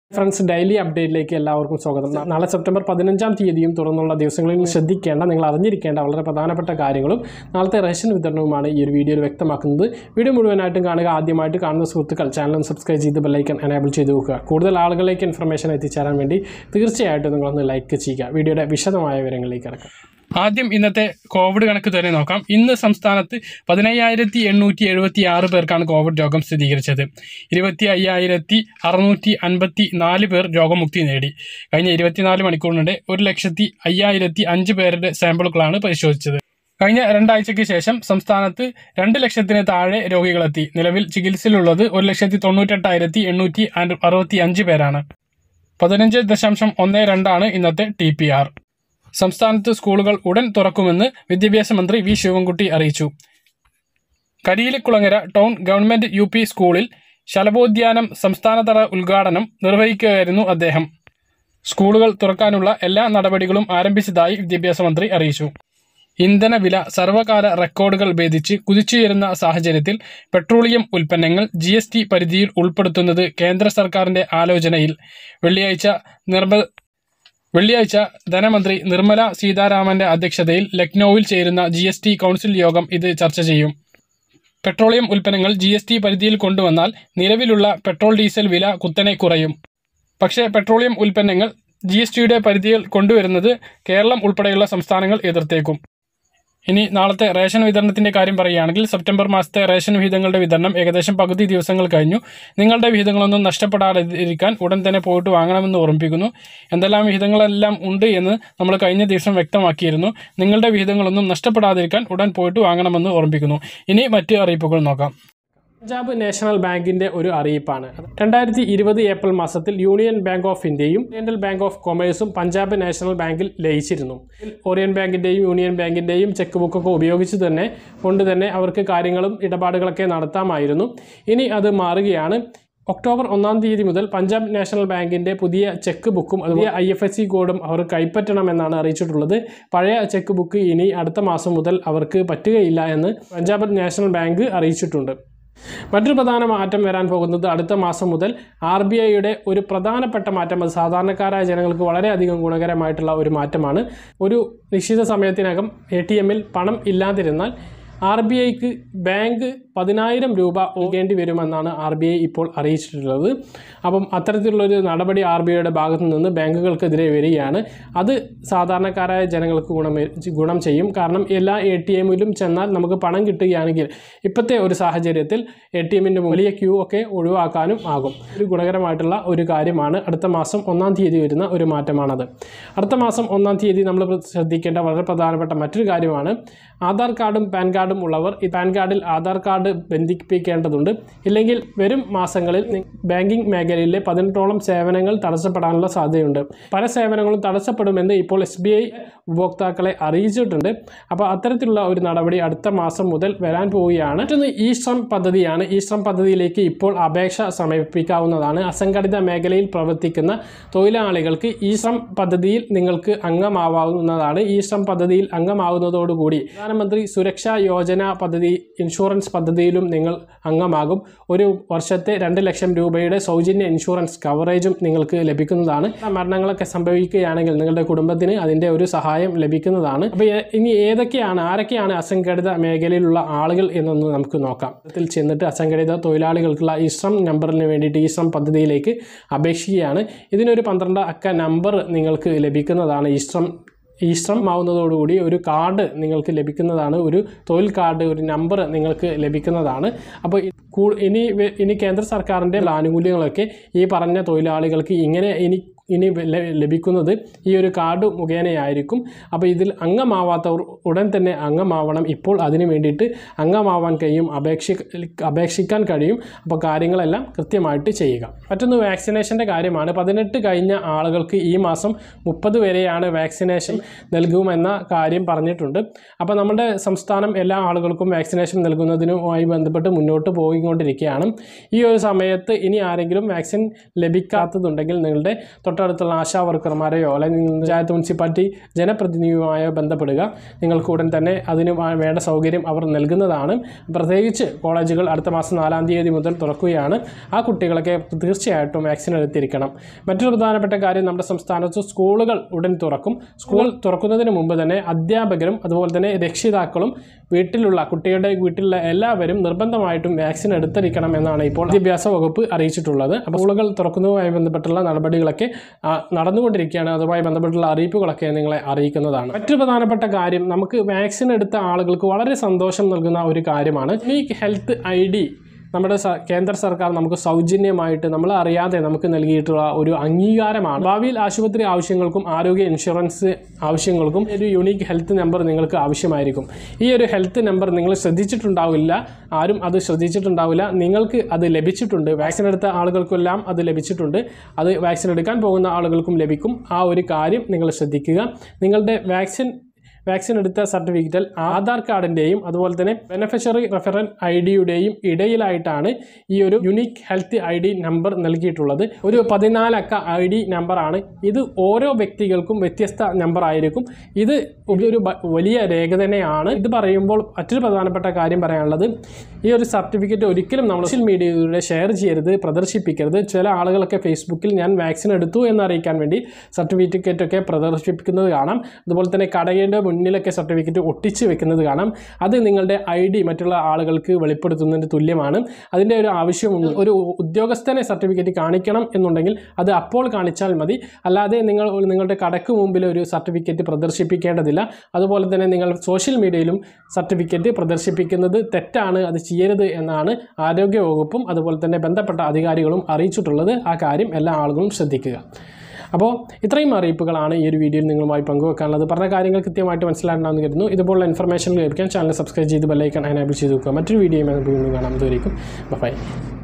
friends daily അപ്ഡേറ്റിലേക്ക് എല്ലാവർക്കും സ്വാഗതം നാ- നാളെ സെപ്റ്റംബർ പതിനഞ്ചാം തീയതിയും തുറന്നുള്ള ദിവസങ്ങളിൽ ശ്രദ്ധിക്കേണ്ട നിങ്ങൾ അറിഞ്ഞിരിക്കേണ്ട വളരെ പ്രധാനപ്പെട്ട കാര്യങ്ങളും നാളത്തെ റേഷൻ വിതരണവുമാണ് ഈ ഒരു വീഡിയോയിൽ വ്യക്തമാക്കുന്നത് വീഡിയോ മുഴുവനായിട്ടും കാണുക ആദ്യമായിട്ട് കാണുന്ന സുഹൃത്തുക്കൾ ചാനൽ സബ്സ്ക്രൈബ് ചെയ്ത് ബെല്ലൈക്കൺ എനേബിൾ ചെയ്ത് വെക്കുക കൂടുതൽ ആളുകളിലേക്ക് ഇൻഫർമേഷൻ എത്തിച്ചേരാൻ വേണ്ടി തീർച്ചയായിട്ടും നിങ്ങളൊന്ന് ലൈക്ക് ചെയ്യുക വീഡിയോയുടെ വിശദമായ വിവരങ്ങളിലേക്ക് കിടക്കാം ആദ്യം ഇന്നത്തെ കോവിഡ് കണക്ക് തന്നെ നോക്കാം ഇന്ന് സംസ്ഥാനത്ത് പതിനയ്യായിരത്തി എണ്ണൂറ്റി എഴുപത്തി ആറ് പേർക്കാണ് കോവിഡ് രോഗം സ്ഥിരീകരിച്ചത് ഇരുപത്തി അയ്യായിരത്തി അറുന്നൂറ്റി അൻപത്തി നാല് പേർ രോഗമുക്തി നേടി കഴിഞ്ഞ ഇരുപത്തിനാല് മണിക്കൂറിനിടെ ഒരു ലക്ഷത്തി അയ്യായിരത്തി അഞ്ച് പേരുടെ സാമ്പിളുകളാണ് പരിശോധിച്ചത് കഴിഞ്ഞ രണ്ടാഴ്ചയ്ക്ക് ശേഷം സംസ്ഥാനത്ത് രണ്ട് ലക്ഷത്തിന് താഴെ രോഗികളെത്തി നിലവിൽ ചികിത്സയിലുള്ളത് ഒരു ലക്ഷത്തി തൊണ്ണൂറ്റെട്ടായിരത്തി എണ്ണൂറ്റി അറുപത്തി അഞ്ച് പേരാണ് പതിനഞ്ച് ദശാംശം ഒന്ന് രണ്ടാണ് ഇന്നത്തെ ടി പി ആർ സംസ്ഥാനത്ത് സ്കൂളുകൾ ഉടൻ തുറക്കുമെന്ന് വിദ്യാഭ്യാസ മന്ത്രി വി ശിവൻകുട്ടി അറിയിച്ചു Kariyilakulangara town government U P സ്കൂളിൽ ശലഭോദ്യാനം സംസ്ഥാനതല ഉദ്ഘാടനം നിർവഹിക്കുകയായിരുന്നു അദ്ദേഹം സ്കൂളുകൾ തുറക്കാനുള്ള എല്ലാ നടപടികളും ആരംഭിച്ചതായി വിദ്യാഭ്യാസ മന്ത്രി അറിയിച്ചു ഇന്ധനവില സർവകാല റെക്കോർഡുകൾ ഭേദിച്ച് കുതിച്ചുയരുന്ന സാഹചര്യത്തിൽ പെട്രോളിയം ഉൽപ്പന്നങ്ങൾ ജി എസ് ടി പരിധിയിൽ ഉൾപ്പെടുത്തുന്നത് കേന്ദ്ര സർക്കാരിന്റെ ആലോചനയിൽ വെള്ളിയാഴ്ച നിർബ വെള്ളിയാഴ്ച ധനമന്ത്രി നിർമ്മല സീതാരാമന്റെ അധ്യക്ഷതയിൽ ലക്നൌവിൽ ചേരുന്ന ജി എസ് ടി കൗൺസിൽ യോഗം ഇത് ചർച്ച ചെയ്യും പെട്രോളിയം ഉൽപ്പന്നങ്ങൾ ജി എസ് ടി പരിധിയിൽ കൊണ്ടുവന്നാൽ നിലവിലുള്ള പെട്രോൾ ഡീസൽ വില കുത്തനെ കുറയും പക്ഷേ പെട്രോളിയം ഉൽപ്പന്നങ്ങൾ ജി എസ് ടിയുടെ പരിധിയിൽ കൊണ്ടുവരുന്നത് കേരളം ഉൾപ്പെടെയുള്ള സംസ്ഥാനങ്ങൾ എതിർത്തേക്കും ഇനി നാളത്തെ റേഷൻ വിതരണത്തിന്റെ കാര്യം പറയുകയാണെങ്കിൽ സെപ്റ്റംബർ മാസത്തെ റേഷൻ വിഹിതങ്ങളുടെ വിതരണം ഏകദേശം പകുതി ദിവസങ്ങൾ കഴിഞ്ഞു നിങ്ങളുടെ വിഹിതങ്ങളൊന്നും നഷ്ടപ്പെടാതിരിക്കാൻ ഉടൻ തന്നെ പോയിട്ട് വാങ്ങണമെന്ന് ഓർമ്മിപ്പിക്കുന്നു എന്തെല്ലാം വിഹിതങ്ങളെല്ലാം ഉണ്ട് എന്ന് നമ്മൾ കഴിഞ്ഞ ദിവസം വ്യക്തമാക്കിയിരുന്നു നിങ്ങളുടെ വിഹിതങ്ങളൊന്നും നഷ്ടപ്പെടാതിരിക്കാൻ ഉടൻ പോയിട്ട് വാങ്ങണമെന്ന് ഓർമ്മിപ്പിക്കുന്നു ഇനി മറ്റ് അറിയിപ്പുകൾ നോക്കാം പഞ്ചാബ് നാഷണൽ ബാങ്കിന്റെ ഒരു അറിയിപ്പാണ് രണ്ടായിരത്തി ഇരുപത് ഏപ്രിൽ മാസത്തിൽ യൂണിയൻ ബാങ്ക് ഓഫ് ഇന്ത്യയും ഓറിയന്റൽ ബാങ്ക് ഓഫ് കൊമേഴ്സും പഞ്ചാബ് നാഷണൽ ബാങ്കിൽ ലയിച്ചിരുന്നു ഓറിയൻ ബാങ്കിന്റെയും യൂണിയൻ ബാങ്കിന്റെയും ചെക്ക് ബുക്കൊക്കെ ഉപയോഗിച്ച് തന്നെ കൊണ്ട് തന്നെ അവർക്ക് കാര്യങ്ങളും ഇടപാടുകളൊക്കെ നടത്താമായിരുന്നു ഇനി അത് മാറുകയാണ് ഒക്ടോബർ ഒന്നാം തീയതി മുതൽ പഞ്ചാബ് നാഷണൽ ബാങ്കിന്റെ പുതിയ ചെക്ക് ബുക്കും അതുപോലെ ഐ എഫ് എസ് സി കോഡും അവർ കൈപ്പറ്റണമെന്നാണ് അറിയിച്ചിട്ടുള്ളത് പഴയ ചെക്ക് ബുക്ക് ഇനി അടുത്ത മാസം മുതൽ അവർക്ക് പറ്റുകയില്ല എന്ന് പഞ്ചാബ് നാഷണൽ ബാങ്ക് അറിയിച്ചിട്ടുണ്ട് മറ്റൊരു പ്രധാന മാറ്റം വരാൻ പോകുന്നത് അടുത്ത മാസം മുതൽ ആർ ബി ഐയുടെ ഒരു പ്രധാനപ്പെട്ട മാറ്റം അത് സാധാരണക്കാരായ ജനങ്ങൾക്ക് വളരെയധികം ഗുണകരമായിട്ടുള്ള ഒരു മാറ്റമാണ് ഒരു നിശ്ചിത സമയത്തിനകം എ ടി എമ്മിൽ പണം ഇല്ലാതിരുന്നാൽ ആർ ബി ഐക്ക് ബാങ്ക് പതിനായിരം രൂപ ഒക്കേണ്ടി വരുമെന്നാണ് ആർ ബി ഐ ഇപ്പോൾ അറിയിച്ചിട്ടുള്ളത് അപ്പം അത്തരത്തിലുള്ളൊരു നടപടി ആർ ബി ഐയുടെ ഭാഗത്തു നിന്ന് ബാങ്കുകൾക്കെതിരെ വരികയാണ് അത് സാധാരണക്കാരായ ജനങ്ങൾക്ക് ഗുണം ഗുണം ചെയ്യും കാരണം എല്ലാ എ ടി എമ്മിലും ചെന്നാൽ നമുക്ക് പണം കിട്ടുകയാണെങ്കിൽ ഇപ്പോഴത്തെ ഒരു സാഹചര്യത്തിൽ എ ടി എമ്മിൻ്റെ വലിയ ക്യൂ ഒക്കെ ഒഴിവാക്കാനും ആകും ഒരു ഗുണകരമായിട്ടുള്ള ഒരു കാര്യമാണ് അടുത്ത മാസം ഒന്നാം തീയതി വരുന്ന ഒരു മാറ്റമാണത് അടുത്ത മാസം ഒന്നാം തീയതി നമ്മൾ ശ്രദ്ധിക്കേണ്ട വളരെ പ്രധാനപ്പെട്ട മറ്റൊരു കാര്യമാണ് ആധാർ കാർഡും പാൻ കാർഡും ഉള്ളവർ ഈ പാൻ കാർഡിൽ ആധാർ കാർഡ് ബന്ധിപ്പിക്കേണ്ടതുണ്ട് ഇല്ലെങ്കിൽ വരും മാസങ്ങളിൽ നി- ബാങ്കിംഗ് മേഖലയിലെ പതിനെട്ടോളം സേവനങ്ങൾ തടസ്സപ്പെടാനുള്ള സാധ്യതയുണ്ട് പല സേവനങ്ങളും തടസ്സപ്പെടുമെന്ന് ഇപ്പോൾ എസ് ബി ഐ ഉപഭോക്താക്കളെ അറിയിച്ചിട്ടുണ്ട് അപ്പോൾ അത്തരത്തിലുള്ള ഒരു നടപടി അടുത്ത മാസം മുതൽ വരാൻ പോവുകയാണ് മറ്റൊന്ന് ഇ ശ്രം പദ്ധതിയാണ് ഈ ശ്രം പദ്ധതിയിലേക്ക് ഇപ്പോൾ അപേക്ഷ സമർപ്പിക്കാവുന്നതാണ് അസംഘടിത മേഖലയിൽ പ്രവർത്തിക്കുന്ന തൊഴിലാളികൾക്ക് ഈ ശ്രം പദ്ധതിയിൽ നിങ്ങൾക്ക് അംഗമാവാവുന്നതാണ് ഈ ശ്രം പദ്ധതിയിൽ അംഗമാവുന്നതോടുകൂടി പ്രധാനമന്ത്രി സുരക്ഷാ യോജന പദ്ധതി ഇൻഷുറൻസ് പദ്ധതിയിലും നിങ്ങൾ അംഗമാകും ഒരു വർഷത്തെ രണ്ട് ലക്ഷം രൂപയുടെ സൗജന്യ ഇൻഷുറൻസ് കവറേജും നിങ്ങൾക്ക് ലഭിക്കുന്നതാണ് മരണങ്ങളൊക്കെ സംഭവിക്കുകയാണെങ്കിൽ നിങ്ങളുടെ കുടുംബത്തിന് അതിൻ്റെ ഒരു സഹായം ലഭിക്കുന്നതാണ് അപ്പോൾ ഏ- ഇനി ഏതൊക്കെയാണ് ആരൊക്കെയാണ് അസംഘടിത മേഖലയിലുള്ള ആളുകൾ എന്നൊന്ന് നമുക്ക് നോക്കാം ഇതിൽ ചെന്നിട്ട് അസംഘടിത തൊഴിലാളികൾക്കുള്ള ഈ ശ്രം നമ്പറിന് വേണ്ടിയിട്ട് ഈ ശ്രം പദ്ധതിയിലേക്ക് അപേക്ഷിക്കുകയാണ് ഇതിനൊരു പന്ത്രണ്ട് അക്ക നമ്പർ നിങ്ങൾക്ക് ലഭിക്കുന്നതാണ് ഈ ശ്രം ഈ ശ്രം ആവുന്നതോടുകൂടി ഒരു കാർഡ് നിങ്ങൾക്ക് ലഭിക്കുന്നതാണ് ഒരു തൊഴിൽ കാർഡ് ഒരു നമ്പർ നിങ്ങൾക്ക് ലഭിക്കുന്നതാണ് അപ്പോൾ ഇ- കൂ- ഇനി വെ- ഇനി കേന്ദ്ര സർക്കാരിൻ്റെ ആനുകൂല്യങ്ങളൊക്കെ ഈ പറഞ്ഞ തൊഴിലാളികൾക്ക് ഇങ്ങനെ ഇനി ഇനി ല- ലഭിക്കുന്നത് ഈ ഒരു കാർഡ് മുഖേനയായിരിക്കും അപ്പോൾ ഇതിൽ അംഗമാവാത്തവർ ഉടൻ തന്നെ അംഗമാവണം ഇപ്പോൾ അതിന് വേണ്ടിയിട്ട് അംഗമാവാൻ കഴിയും അപേക്ഷി അപേക്ഷിക്കാൻ കഴിയും അപ്പോൾ കാര്യങ്ങളെല്ലാം കൃത്യമായിട്ട് ചെയ്യുക മറ്റൊന്ന് വാക്സിനേഷൻ്റെ കാര്യമാണ് പതിനെട്ട് കഴിഞ്ഞ ആളുകൾക്ക് ഈ മാസം മുപ്പത് വരെയാണ് വാക്സിനേഷൻ നൽകുമെന്ന കാര്യം പറഞ്ഞിട്ടുണ്ട് അപ്പോൾ നമ്മുടെ സംസ്ഥാനം എല്ലാ ആളുകൾക്കും വാക്സിനേഷൻ നൽകുന്നതിനുമായി ബന്ധപ്പെട്ട് മുന്നോട്ട് പോയിക്കൊണ്ടിരിക്കുകയാണ് ഈ ഒരു സമയത്ത് ഇനി ആരെങ്കിലും വാക്സിൻ ലഭിക്കാത്തതുണ്ടെങ്കിൽ നിങ്ങളുടെ തൊട്ട തൊട്ടടുത്തുള്ള ആശാ വർക്കർമാരെയോ അല്ലെങ്കിൽ പഞ്ചായത്ത് മുനിസിപ്പാലിറ്റി ജനപ്രതിനിധിയുമായോ ബന്ധപ്പെടുക നിങ്ങൾക്ക് ഉടൻ തന്നെ അതിന് വ- വേണ്ട സൗകര്യം അവർ നൽകുന്നതാണ് പ്രത്യേകിച്ച് കോളേജുകൾ അടുത്ത മാസം നാലാം തീയതി മുതൽ തുറക്കുകയാണ് ആ കുട്ടികളൊക്കെ തീർച്ചയായിട്ടും വാക്സിൻ എടുത്തിരിക്കണം മറ്റൊരു പ്രധാനപ്പെട്ട കാര്യം നമ്മുടെ സംസ്ഥാനത്ത് സ്കൂളുകൾ ഉടൻ തുറക്കും സ്കൂൾ തുറക്കുന്നതിന് മുമ്പ് തന്നെ അധ്യാപകരും അതുപോലെ തന്നെ രക്ഷിതാക്കളും വീട്ടിലുള്ള കുട്ടികളുടെ വീട്ടിലുള്ള എല്ലാവരും നിർബന്ധമായിട്ടും വാക്സിൻ എടുത്തിരിക്കണം എന്നാണ് ഇപ്പോൾ വിദ്യാഭ്യാസ വകുപ്പ് അറിയിച്ചിട്ടുള്ളത് അപ്പോൾ സ്കൂളുകൾ തുറക്കുന്നതുമായി ബന്ധപ്പെട്ടുള്ള നടപടികളൊക്കെ ആ, നടന്നുകൊണ്ടിരിക്കുകയാണ് അതുമായി ബന്ധപ്പെട്ടുള്ള അറിയിപ്പുകളൊക്കെ നിങ്ങളെ അറിയിക്കുന്നതാണ് മറ്റൊരു പ്രധാനപ്പെട്ട കാര്യം നമുക്ക് വാക്സിൻ എടുത്ത ആളുകൾക്ക് വളരെ സന്തോഷം നൽകുന്ന ഒരു കാര്യമാണ് ഈ ഹെൽത്ത് ഐ ഡി നമ്മുടെ സ- കേന്ദ്ര സർക്കാർ നമുക്ക് സൗജന്യമായിട്ട് നമ്മൾ അറിയാതെ നമുക്ക് നൽകിയിട്ടുള്ള ഒരു അംഗീകാരമാണ് ഭാവിയിൽ ആശുപത്രി ആവശ്യങ്ങൾക്കും ആരോഗ്യ ഇൻഷുറൻസ് ആവശ്യങ്ങൾക്കും ഒരു യുണീക്ക് ഹെൽത്ത് നമ്പർ നിങ്ങൾക്ക് ആവശ്യമായിരിക്കും ഈ ഒരു ഹെൽത്ത് നമ്പർ നിങ്ങൾ ശ്രദ്ധിച്ചിട്ടുണ്ടാവില്ല ആരും അത് ശ്രദ്ധിച്ചിട്ടുണ്ടാവില്ല നിങ്ങൾക്ക് അത് ലഭിച്ചിട്ടുണ്ട് വാക്സിൻ എടുത്ത ആളുകൾക്കെല്ലാം അത് ലഭിച്ചിട്ടുണ്ട് അത് വാക്സിൻ എടുക്കാൻ പോകുന്ന ആളുകൾക്കും ലഭിക്കും ആ ഒരു കാര്യം നിങ്ങൾ ശ്രദ്ധിക്കുക നിങ്ങളുടെ വാക്സിൻ വാക്സിൻ എടുത്ത സർട്ടിഫിക്കറ്റിൽ ആധാർ കാർഡിൻ്റെയും അതുപോലെ തന്നെ ബെനഫിഷ്യറി റെഫറൽ ഐ ഡിയുടെയും ഇടയിലായിട്ടാണ് ഈ ഒരു unique health I D number നൽകിയിട്ടുള്ളത് ഒരു പതിനാലക്ക ഐ ഡി നമ്പറാണ് ഇത് ഓരോ വ്യക്തികൾക്കും വ്യത്യസ്ത നമ്പർ ആയിരിക്കും ഇത് ഒരു ബ- വലിയ രേഖ തന്നെയാണ് ഇത് പറയുമ്പോൾ മറ്റൊരു പ്രധാനപ്പെട്ട കാര്യം പറയാനുള്ളത് ഈ ഒരു സർട്ടിഫിക്കറ്റ് ഒരിക്കലും നമ്മൾ സോഷ്യൽ മീഡിയയിലൂടെ ഷെയർ ചെയ്യരുത് പ്രദർശിപ്പിക്കരുത് ചില ആളുകളൊക്കെ ഫേസ്ബുക്കിൽ ഞാൻ വാക്സിൻ എടുത്തു എന്നറിയിക്കാൻ വേണ്ടി സർട്ടിഫിക്കറ്റ് ഒക്കെ പ്രദർശിപ്പിക്കുന്നത് കാണാം അതുപോലെ തന്നെ കടയുടെ മുന്നിലൊക്കെ സർട്ടിഫിക്കറ്റ് ഒട്ടിച്ച് വെക്കുന്നത് കാണാം അത് നിങ്ങളുടെ ഐ ഡി മറ്റുള്ള ആളുകൾക്ക് വെളിപ്പെടുത്തുന്നതിന് തുല്യമാണ് അതിൻ്റെ ഒരു ആവശ്യമുണ്ട് ഒരു ഉദ്യോഗസ്ഥനെ സർട്ടിഫിക്കറ്റ് കാണിക്കണം എന്നുണ്ടെങ്കിൽ അത് അപ്പോൾ കാണിച്ചാൽ മതി അല്ലാതെ നിങ്ങൾ നിങ്ങളുടെ കടക്ക് മുമ്പിൽ ഒരു സർട്ടിഫിക്കറ്റ് പ്രദർശിപ്പിക്കേണ്ടതില്ല അതുപോലെ തന്നെ നിങ്ങൾ സോഷ്യൽ മീഡിയയിലും സർട്ടിഫിക്കറ്റ് പ്രദർശിപ്പിക്കുന്നത് തെറ്റാണ് അത് ചെയ്യരുത് എന്നാണ് ആരോഗ്യ വകുപ്പും അതുപോലെ തന്നെ ബന്ധപ്പെട്ട അധികാരികളും അറിയിച്ചിട്ടുള്ളത് ആ കാര്യം എല്ലാ ആളുകളും ശ്രദ്ധിക്കുക അപ്പോൾ ഇത്രയും അറിയിപ്പുകളാണ് ഈ ഒരു വീഡിയോയിൽ നിങ്ങളുമായി പങ്കുവെക്കാനുള്ളത് പറഞ്ഞ കാര്യങ്ങൾ കൃത്യമായിട്ട് മനസ്സിലാക്കണമെന്ന് കരുതുന്നു ഇതുപോലുള്ള ഇൻഫർമേഷൻ ലഭിക്കാൻ ചാനൽ സബ്സ്ക്രൈബ് ചെയ്ത് ബെല്ലൈക്കൺ എനേബിൾ ചെയ്ത് വെക്കുക മറ്റൊരു വീഡിയോയുമായി നമുക്ക് വീണ്ടും കാണാം ഇതുവരെയും ബൈ